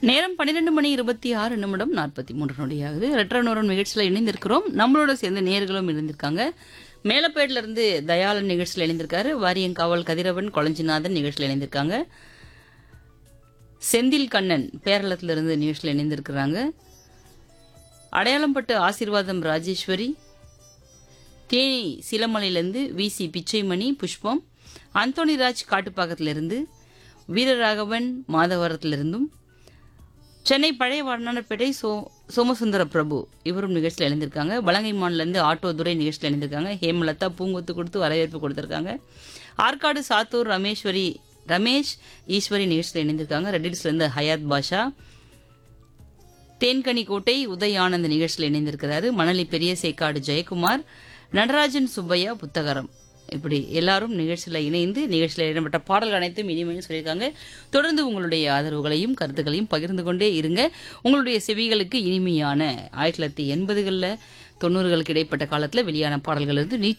நேரம் பன்னிரெண்டு மணி இருபத்தி ஆறு நிமிடம் நாற்பத்தி மூன்று நொடியாகுது ரெட்ரனோரம் நிகழ்ச்சியில் இணைந்திருக்கிறோம் நம்மளோட சேர்ந்து நேர்களும் இணைந்திருக்காங்க மேலப்பேட்டில இருந்து தயாளன் நிகழ்ச்சியில் இணைந்திருக்காரு வாரியங்காவல் கதிரவன் கொளஞ்சிநாதன் நிகழ்ச்சியில் இணைந்திருக்காங்க செந்தில் கண்ணன் பேரளத்துல இருந்து நிகழ்ச்சியில் இணைந்திருக்கிறாங்க அடையாளம்பட்டு ஆசீர்வாதம் ராஜேஸ்வரி தேனி சிலமலையிலேருந்து விசி பிச்சைமணி புஷ்பம் அந்தோணிராஜ் காட்டுப்பாக்கத்திலிருந்து வீரராகவன் மாதவரத்திலிருந்தும் சென்னை பழைய வண்ணாரப்பேட்டை சோ சோமசுந்தர பிரபு இவரும் நிகழ்ச்சியில் இணைந்திருக்காங்க வலங்கை மாநிலேருந்து ஆட்டோ துரை நிகழ்ச்சியில் இணைந்திருக்காங்க ஹேமலதா பூங்கொத்து கொடுத்து வரவேற்பு கொடுத்துருக்காங்க ஆற்காடு சாத்தூர் ரமேஸ்வரி ரமேஷ் ஈஸ்வரி நிகழ்ச்சியில் இணைந்திருக்காங்க ரெட்டிஸ்லேருந்து ஹயாத் பாஷா தேன்கனி கோட்டை உதய் ஆனந்த் நிகழ்ச்சியில் இணைந்திருக்கிறாரு மணலி பெரிய சேக்காடு ஜெயக்குமார் நடராஜன் சுப்பையா புத்தகரம் இப்படி எல்லாரும் நிகழ்ச்சியில் இணைந்து நிகழ்ச்சியில் இடம்பெற்ற பாடல்கள் அனைத்தும் இனிமையும் சொல்லியிருக்காங்க தொடர்ந்து உங்களுடைய ஆதரவுகளையும் கருத்துக்களையும் பகிர்ந்து கொண்டே இருங்க உங்களுடைய செவிகளுக்கு இனிமையான ஆயிரத்தி தொள்ளாயிரத்தி எண்பதுகளில் தொண்ணூறுகளுக்கு இடைப்பட்ட காலத்தில் வெளியான பாடல்கள் இருந்து